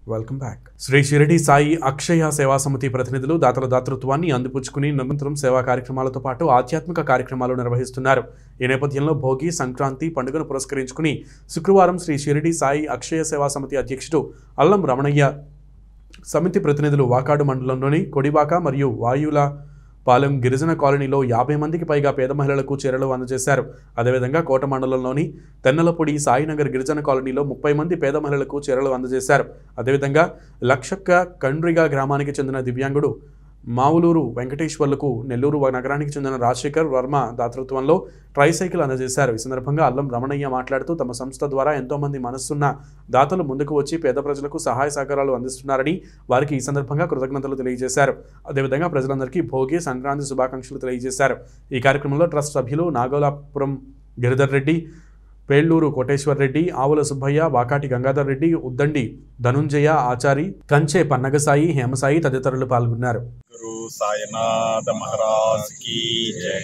Welcome back Shri Shiridi Sai Akshaya Seva Samiti ప్రతినిధులు దాతల దాతృత్వాన్ని అందిపుచ్చుకుని నిరంతరం సేవా కార్యక్రమాలతో పాటు ఆధ్యాత్మిక కార్యక్రమాలు నిర్వహిస్తున్నారు ఈ నేపథ్యంలో భోగి సంక్రాంతి పండుగను పురస్కరించుకుని శుక్రవారం శ్రీ షిరిడి సాయి అక్షయ సేవా సమితి అధ్యక్షుడు అల్లం రమణయ్య సమితి ప్రతినిధులు వాకాడు మండలంలోని కొడివాక మరియు వాయుల పాలెం గిరిజన కాలనీలో యాభై మందికి పైగా పేద మహిళలకు చీరలు అందజేశారు అదేవిధంగా కోట మండలంలోని తెన్నలపొడి సాయినగర్ గిరిజన కాలనీలో ముప్పై మంది పేద మహిళలకు చీరలు అందజేశారు అదేవిధంగా లక్షక్క కండ్రిగా గ్రామానికి చెందిన దివ్యాంగుడు మావులూరు వెంకటేశ్వర్లకు నెల్లూరు నగరానికి చెందిన రాజశేఖర్ వర్మ దాతృత్వంలో ట్రైసైకిల్ అందజేశారు ఈ సందర్భంగా అల్లం రమణయ్య మాట్లాడుతూ తమ సంస్థ ద్వారా ఎంతో మంది మనస్సున్న దాతలు ముందుకు వచ్చి పేద ప్రజలకు సహాయ సహకారాలు అందిస్తున్నారని వారికి ఈ సందర్భంగా కృతజ్ఞతలు తెలియజేశారు అదేవిధంగా ప్రజలందరికీ భోగి సంక్రాంతి శుభాకాంక్షలు తెలియజేశారు ఈ కార్యక్రమంలో ట్రస్ట్ సభ్యులు నాగోలాపురం గిరిధర్ రెడ్డి పేళ్లూరు కోటేశ్వర్ రెడ్డి ఆవుల సుబ్బయ్య వాకాటి గంగాధర్ రెడ్డి ఉద్దండి ధనుంజయ ఆచారి కంచే పన్నగసాయి హేమసాయి తదితరులు పాల్గొన్నారు గురు సాయినాథ మహారాజ్ కి జై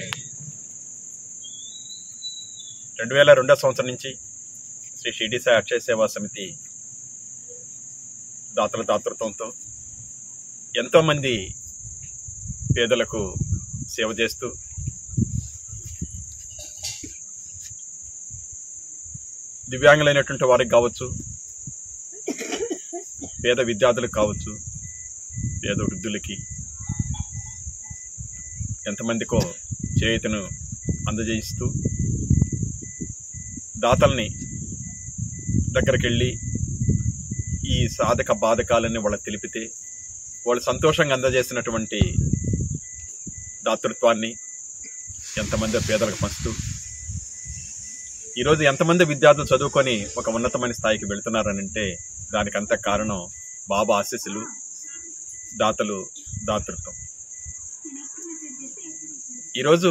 రెండు వేల రెండో సంవత్సరం నుంచి శ్రీ షిరిడి సాయి అక్షయ సేవా సమితి దాతల దాతృత్వంతో ఎంతోమంది పేదలకు సేవ చేస్తూ దివ్యాంగులైనటువంటి వారికి కావచ్చు పేద విద్యార్థులకు కావచ్చు పేద వృద్ధులకి ఎంతమందికో చేయుతను అందజేయిస్తూ దాతల్ని దగ్గరికి వెళ్ళి ఈ సాధక బాధకాలన్నీ వాళ్ళకి తెలిపితే వాళ్ళు సంతోషంగా అందజేసినటువంటి దాతృత్వాన్ని ఎంతమంది పేదలకు పంచుతూ ఈరోజు ఎంతమంది విద్యార్థులు చదువుకొని ఒక ఉన్నతమైన స్థాయికి వెళుతున్నారనంటే దానికంత కారణం బాబా ఆశీస్సులు దాతలు దాతృత్వం ఈరోజు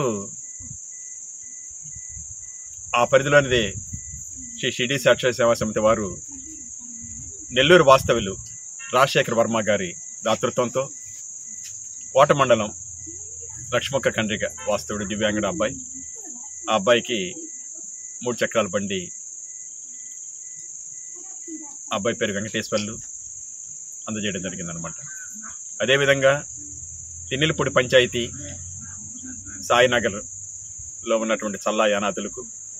ఆ పరిధిలోనిదే శ్రీ షిరిడి సాక్షర సేవా సమితి వారు నెల్లూరు వాస్తవ్యులు రాజశేఖర్ వర్మ గారి దాతృత్వంతో కోట మండలం లక్ష్మక్క కండ్రిక వాస్తవుడు దివ్యాంగుడు అబ్బాయి ఆ అబ్బాయికి మూడు చక్రాల బండి ఆ అబ్బాయి పేరు వెంకటేశ్వర్లు అందజేయడం జరిగిందనమాట అదేవిధంగా తిన్నిలపూడి పంచాయతీ సాయినగర్లో ఉన్నటువంటి చల్లా యానాదులకు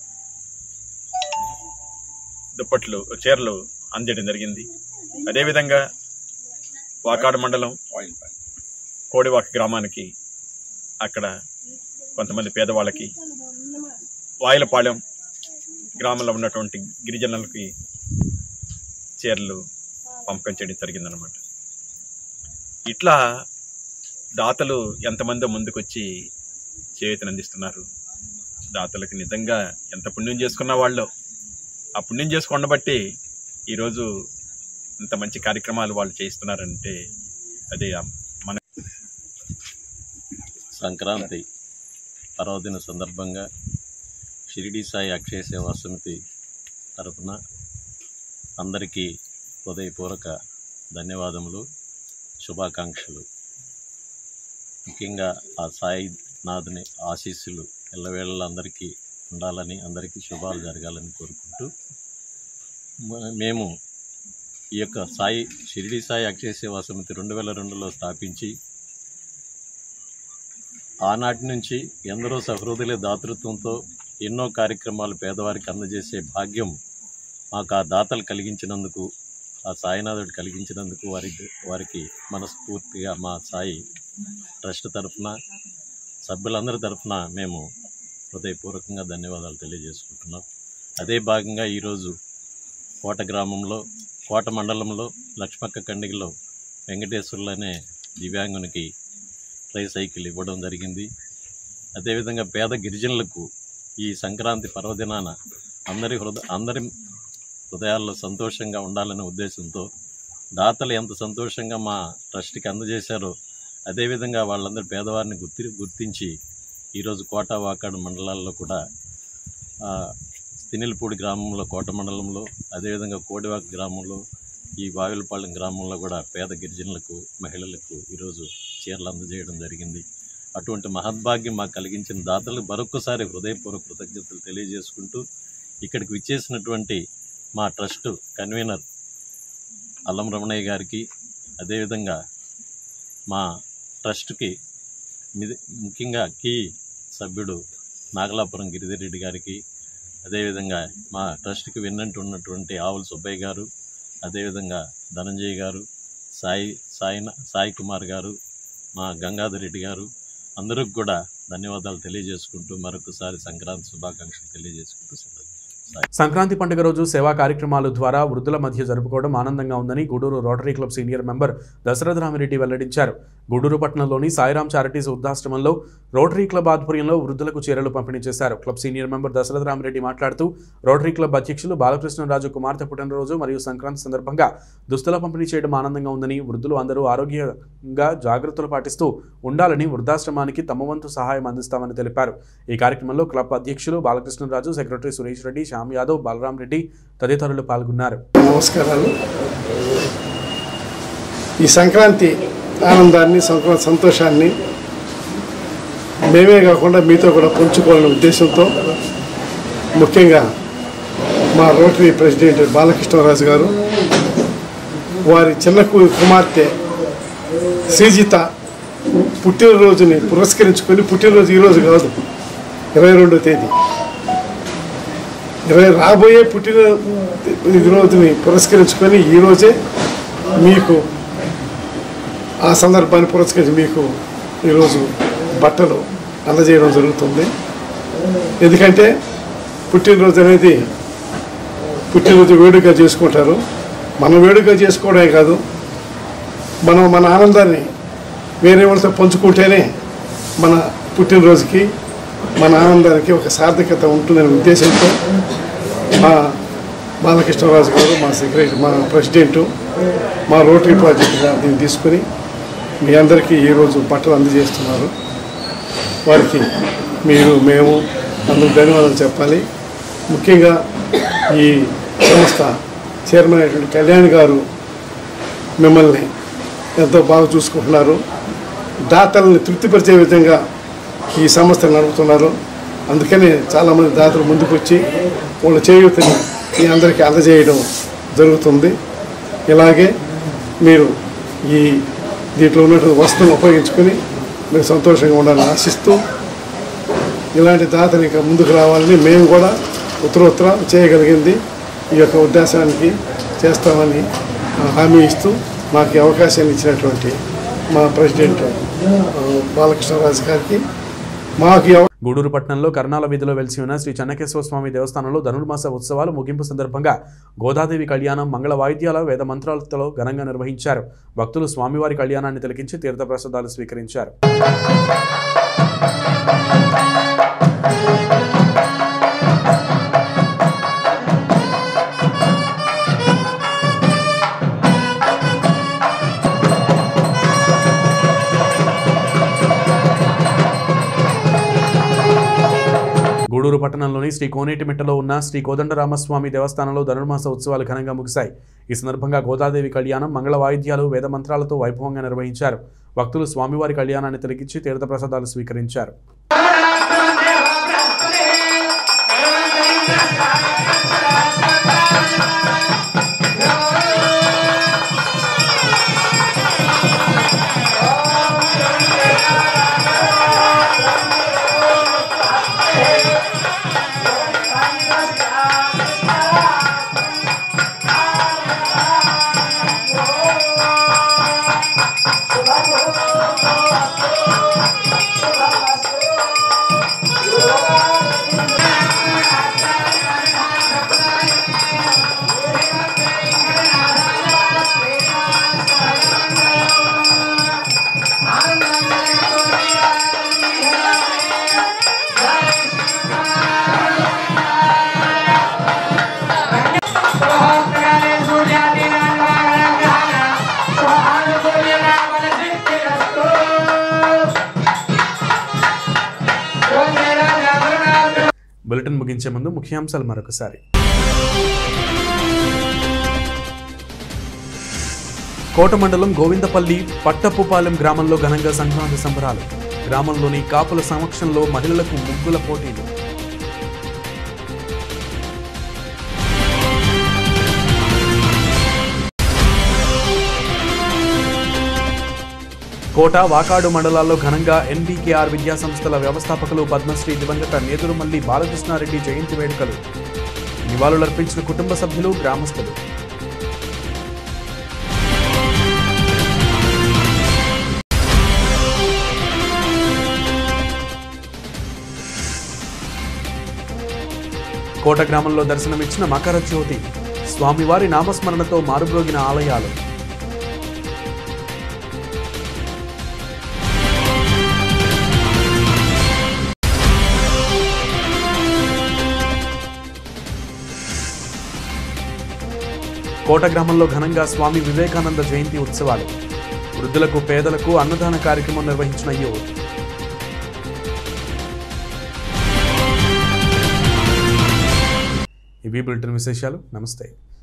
దుప్పట్లు చీరలు అందజేయడం జరిగింది అదేవిధంగా వాకాడు మండలం కోడివాక గ్రామానికి అక్కడ కొంతమంది పేదవాళ్ళకి వాయిలపాలెం గ్రామంలో ఉన్నటువంటి గిరిజనులకి చీరలు పంపకం చేయడం జరిగిందనమాట ఇట్లా దాతలు ఎంతమందో ముందుకొచ్చి చేయూతను అందిస్తున్నారు దాతలకు నిజంగా ఎంత పుణ్యం చేసుకున్న వాళ్ళు ఆ పుణ్యం చేసుకున్న బట్టి ఈరోజు ఇంత మంచి కార్యక్రమాలు వాళ్ళు చేయిస్తున్నారంటే అదే మన సంక్రాంతి పర్వదిన సందర్భంగా షిరిడి సాయి అక్షయ సేవా సమితి తరపున అందరికీ హృదయపూర్వక ధన్యవాదములు శుభాకాంక్షలు ముఖ్యంగా ఆ సాయి నాథుని ఆశీస్సులు ఎల్లవేళ అందరికీ ఉండాలని అందరికీ శుభాలు జరగాలని కోరుకుంటూ మ- మేము ఈ యొక్క సాయి షిరిడి సాయి అక్షయ సేవా సమితి రెండు వేల రెండులో స్థాపించి ఆనాటి నుంచి ఎందరో సహృదయుల దాతృత్వంతో ఎన్నో కార్యక్రమాలు పేదవారికి అందజేసే భాగ్యం మాకు ఆ దాతలు కలిగించినందుకు ఆ సాయినాథుడు కలిగించినందుకు వారి వారికి మనస్ఫూర్తిగా మా సాయి ట్రస్ట్ తరఫున సభ్యులందరి తరఫున మేము హృదయపూర్వకంగా ధన్యవాదాలు తెలియజేసుకుంటున్నాం అదే భాగంగా ఈరోజు కోట గ్రామంలో కోట మండలంలో లక్ష్మక్క కండిగలో వెంకటేశ్వర్లు అనే దివ్యాంగునికి ట్రై సైకిల్ ఇవ్వడం జరిగింది అదేవిధంగా పేద గిరిజనులకు ఈ సంక్రాంతి పర్వదినాన అందరి హృదయ అందరి హృదయాల్లో సంతోషంగా ఉండాలనే ఉద్దేశంతో దాతలు ఎంత సంతోషంగా మా ట్రస్ట్కి అందజేశారో అదేవిధంగా వాళ్ళందరి పేదవారిని గుర్తి గుర్తించి ఈరోజు కోట వాకాడు మండలాల్లో కూడా ఆ, తినిలపూడి గ్రామంలో కోట మండలంలో అదేవిధంగా కోడివాక గ్రామంలో ఈ వావిలపాలెం గ్రామంలో కూడా పేద గిరిజనులకు మహిళలకు ఈరోజు చీరలు అందజేయడం జరిగింది అటువంటి మహద్భాగ్యం మాకు కలిగించిన దాతలు మరొక్కసారి హృదయపూర్వక కృతజ్ఞతలు తెలియజేసుకుంటూ ఇక్కడికి విచ్చేసినటువంటి మా ట్రస్ట్ కన్వీనర్ అల్లం రమణయ్య గారికి అదేవిధంగా మా ట్రస్ట్కి మిది- ముఖ్యంగా కీ సభ్యుడు నాగలాపురం గిరిధరెడ్డి గారికి అదేవిధంగా మా ట్రస్ట్కి విన్నట్టు ఉన్నటువంటి ఆవుల సుబ్బయ్య గారు అదేవిధంగా ధనంజయ్ గారు సాయి సాయి సాయి కుమార్ గారు మా గంగాధర్ రెడ్డి గారు అందరికి కూడా ధన్యవాదాలు తెలియజేసుకుంటూ మరొకసారి సంక్రాంతి శుభాకాంక్షలు తెలియజేసుకుంటూ సెలవు. సంక్రాంతి పండుగ రోజు సేవా కార్యక్రమాల ద్వారా వృద్ధుల మధ్య జరుపుకోవడం ఆనందంగా ఉందని Gudur rotary club senior member Dasaratha Ramireddy వెల్లడించారు గూడూరు పట్టణంలోని సాయిరాం చారిటీస్ వృద్ధాశ్రమంలో రోటరీ క్లబ్ ఆధ్వర్యంలో వృద్ధులకు చీరలు పంపిణీ చేశారు club senior member Dasaratha Ramireddy మాట్లాడుతూ రోటరీ క్లబ్ అధ్యక్షులు బాలకృష్ణరాజు కుమార్తె పుట్టినరోజు మరియు సంక్రాంతి సందర్భంగా దుస్తుల పంపిణీ చేయడం ఆనందంగా ఉందని వృద్ధులు అందరూ ఆరోగ్యంగా జాగ్రత్తలు పాటిస్తూ ఉండాలని వృద్ధాశ్రమానికి తమ వంతు సహాయం అందిస్తామని తెలిపారు ఈ కార్యక్రమంలో క్లబ్ అధ్యక్షులు బాలకృష్ణరాజు సెక్రటరీ సురేష్ రెడ్డి శ్యామ్ యాదవ్ బలరాం రెడ్డి తదితరులు పాల్గొన్నారు నమస్కారాలు ఈ సంక్రాంతి ఆనందాన్ని సంక్రాంతి సంతోషాన్ని మేమే కాకుండా మీతో కూడా పంచుకోవాలనే ఉద్దేశంతో ముఖ్యంగా మా రోటరీ ప్రెసిడెంట్ బాలకృష్ణరాజు గారు వారి చిన్న కు- కుమార్తె శ్రీజిత పుట్టినరోజుని పురస్కరించుకొని పుట్టినరోజు ఈరోజు కాదు ఇరవై రెండో తేదీ ఇరవై రాబోయే పుట్టిన ఈ రోజుని పురస్కరించుకొని ఈరోజే మీకు ఆ సందర్భాన్ని పురస్కరించి మీకు ఈరోజు బట్టలు అందజేయడం జరుగుతుంది ఎందుకంటే పుట్టినరోజు అనేది పుట్టినరోజు వేడుక చేసుకుంటారు మనం వేడుక చేసుకోవడమే కాదు మనం మన ఆనందాన్ని వేరే వాళ్ళతో పంచుకుంటేనే మన పుట్టినరోజుకి మన ఆనందానికి ఒక సార్థకత ఉంటుందనే ఉద్దేశంతో మా బాలకృష్ణరాజు గారు మా సెక్రటరీ మా ప్రెసిడెంటు మా రోటరీ ప్రాజెక్ట్ గారు దీన్ని తీసుకుని మీ అందరికీ ఈరోజు బట్టలు అందజేస్తున్నారు వారికి మీరు మేము అందరూ ధన్యవాదాలు చెప్పాలి ముఖ్యంగా ఈ సంస్థ చైర్మన్ అయినటువంటి కళ్యాణ్ గారు మిమ్మల్ని ఎంతో బాగా చూసుకుంటున్నారు దాతల్ని తృప్తిపరిచే విధంగా ఈ సంస్థ నడుపుతున్నారు అందుకని చాలామంది దాతలు ముందుకు వచ్చి వాళ్ళ చేయూతని మీ అందరికీ అందజేయడం జరుగుతుంది ఇలాగే మీరు ఈ దీంట్లో ఉన్నటువంటి వస్తువును ఉపయోగించుకొని మీరు సంతోషంగా ఉండాలని ఆశిస్తూ ఇలాంటి దాతలు ఇంకా ముందుకు రావాలని మేము కూడా ఉత్తరోత్తర చేయగలిగింది ఈ యొక్క ఉద్దేశానికి చేస్తామని ఆ, హామీ ఇస్తూ మాకు ఈ అవకాశాన్ని ఇచ్చినటువంటి మా ప్రెసిడెంట్ ఆ, బాలకృష్ణరాజు గారికి మాకు ఈ అవ- గూడూరు పట్టణంలో కర్ణాల వీధిలో వెలిసి ఉన్న శ్రీ చెన్నకేశ్వర స్వామి దేవస్థానంలో ధనుర్మాస ఉత్సవాలు ముగింపు సందర్భంగా గోదాదేవి కళ్యాణం మంగళ వాయిద్యాల వేద మంత్రాలతో ఘనంగా నిర్వహించారు భక్తులు స్వామివారి కళ్యాణాన్ని తిలకించి తీర్థప్రసాదాలు స్వీకరించారు గూడూరు పట్టణంలోని శ్రీ కోనేటిమిట్టలో ఉన్న శ్రీ కోదండరామస్వామి దేవస్థానంలో ధనుర్మాస ఉత్సవాలు ఘనంగా ముగిశాయి ఈ సందర్భంగా గోదాదేవి కళ్యాణం మంగళ వాయిద్యాలు వేద మంత్రాలతో వైభవంగా నిర్వహించారు భక్తులు స్వామివారి కళ్యాణాన్ని తిలకించి తీర్థప్రసాదాలు స్వీకరించారు బులెటిన్ ముగించే ముందు ముఖ్యాంశాలు మరొకసారి కోట మండలం గోవిందపల్లి పట్టపుపాలెం గ్రామంలో ఘనంగా సంక్రాంతి సంబరాలు గ్రామంలోని కాపుల సమక్షంలో మహిళలకు ముగ్గుల పోటీలు కోట వాకాడు మండలాల్లో ఘనంగా ఎన్బీకేఆర్ విద్యా సంస్థల వ్యవస్థాపకులు పద్మశ్రీ దివంగత నేదురుమల్లి బాలకృష్ణారెడ్డి జయంతి వేడుకలు నివాళులర్పించిన కుటుంబ సభ్యులు గ్రామస్తులు కోట గ్రామంలో దర్శనమిచ్చిన మకర జ్యోతి స్వామివారి నామస్మరణతో మారుబ్రోగిన ఆలయాలు కోట గ్రామంలో ఘనంగా స్వామి వివేకానంద జయంతి ఉత్సవాలు వృద్ధులకు పేదలకు అన్నదాన కార్యక్రమం నిర్వహించిన యువత ఇవి బులెటిన్ విశేషాలు నమస్తే